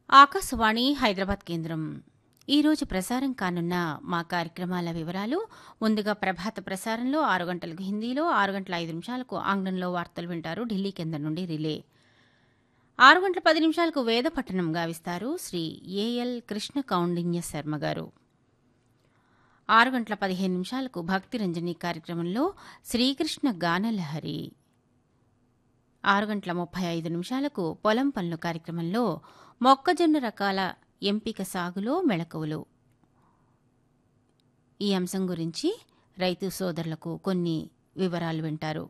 ఆకాశవాణి హైదరాబాద్ కేంద్రం ఈరోజు ప్రసారం కానున్న మా కార్యక్రమాల వివరాలు ముందుగా ప్రభాత ప్రసారంలో ఆరు గంటలకు హిందీలో ఆరు గంటల ఐదు నిమిషాలకు ఆంగ్లంలో వార్తలు వింటారు ఢిల్లీ కేంద్రం నుండి రిలే ఆరు గంటల పది నిమిషాలకు వేద పట్టణం గావిస్తారు శ్రీ ఏఎల్ కృష్ణ కౌండిన్య శర్మ గారు ఆరు గంటల పదిహేను నిమిషాలకు భక్తి రంజని కార్యక్రమంలో శ్రీకృష్ణ గానలహరి ఆరు గంటల ముప్పై ఐదు నిమిషాలకు పొలం పనులు కార్యక్రమంలో మొక్కజొన్న రకాల ఎంపిక సాగులో మెళకువలు ఈ అంశం గురించి రైతు సోదరులకు కొన్ని వివరాలు వింటారు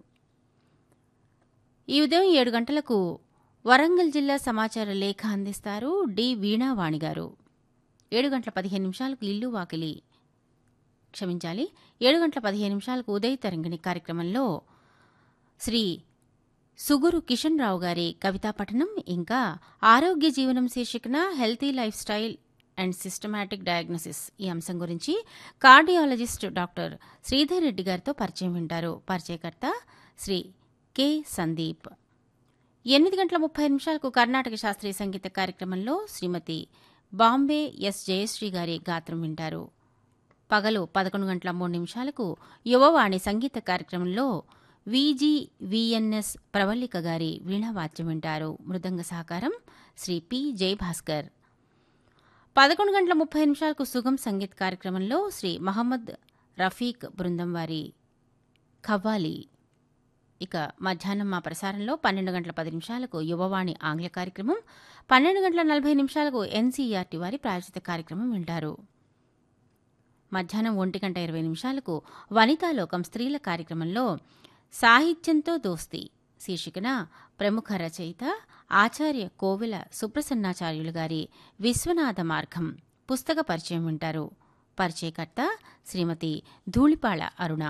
ఈ ఉదయం ఏడు గంటలకు వరంగల్ జిల్లా సమాచార లేఖ అందిస్తారు డి వీణావాణి గారు ఏడు గంటల పదిహేను నిమిషాలకు ఇల్లు వాకిలి క్షమించాలి ఏడు గంటల పదిహేను నిమిషాలకు ఉదయ తరంగిణి కార్యక్రమంలో శ్రీ సుగురు కిషన్ రావు గారి కవితా పఠనం ఇంకా ఆరోగ్య జీవనం శీర్షికన healthy lifestyle and systematic diagnosis ఈ అంశం గురించి కార్డియాలజిస్ట్ డాక్టర్ శ్రీధర్ రెడ్డి గారితో పరిచయం వింటారు పరిచయకర్త శ్రీ కె సందీప్ ఎనిమిది గంటల ముప్పై నిమిషాలకు కర్ణాటక శాస్త్రీయ సంగీత కార్యక్రమంలో శ్రీమతి బాంబే ఎస్ జయశ్రీ గారి గాత్రం వింటారు పగలు పదకొండు గంటల మూడు నిమిషాలకు యువవాణి సంగీత కార్యక్రమంలో విజి విఎన్ఎస్ ప్రవల్లిక గారి వీణావాద్యం వింటారు మృదంగ సహకారం శ్రీ పి జయభాస్కర్ పదకొండు గంటల ముప్పై నిమిషాలకు సుగం సంగీత్ కార్యక్రమంలో శ్రీ మహమ్మద్ రఫీక్ బృందం వారి ఖవ్వాలి ఇక మధ్యాహ్నం మా ప్రసారంలో పన్నెండు గంటల పది నిమిషాలకు యువవాణి ఆంగ్ల కార్యక్రమం పన్నెండు గంటల నలభై నిమిషాలకు ఎన్సీఈఆర్టీ వారి ప్రాయోజిత కార్యక్రమం వింటారు మధ్యాహ్నం ఒంటి గంట ఇరవై నిమిషాలకు వనితాలోకం స్త్రీల కార్యక్రమంలో సాహిత్యంతో దోస్తి శీర్షికన ప్రముఖ రచయిత ఆచార్య కోవెల సుప్రసన్నాచార్యులు గారి విశ్వనాథ మార్గం పుస్తక పరిచయం వింటారు పరిచయకర్త శ్రీమతి ధూళిపాళ అరుణ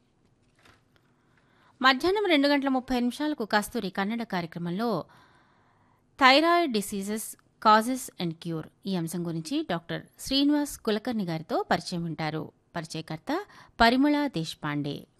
మధ్యాహ్నం రెండు గంటల ముప్పై నిమిషాలకు కస్తూరి కన్నడ కార్యక్రమంలో thyroid diseases causes and cure ఈ అంశం గురించి డాక్టర్ శ్రీనివాస్ కులకర్ణి గారితో పరిచయం వింటారు పరిచయకర్త పరిమళ దేశపాండే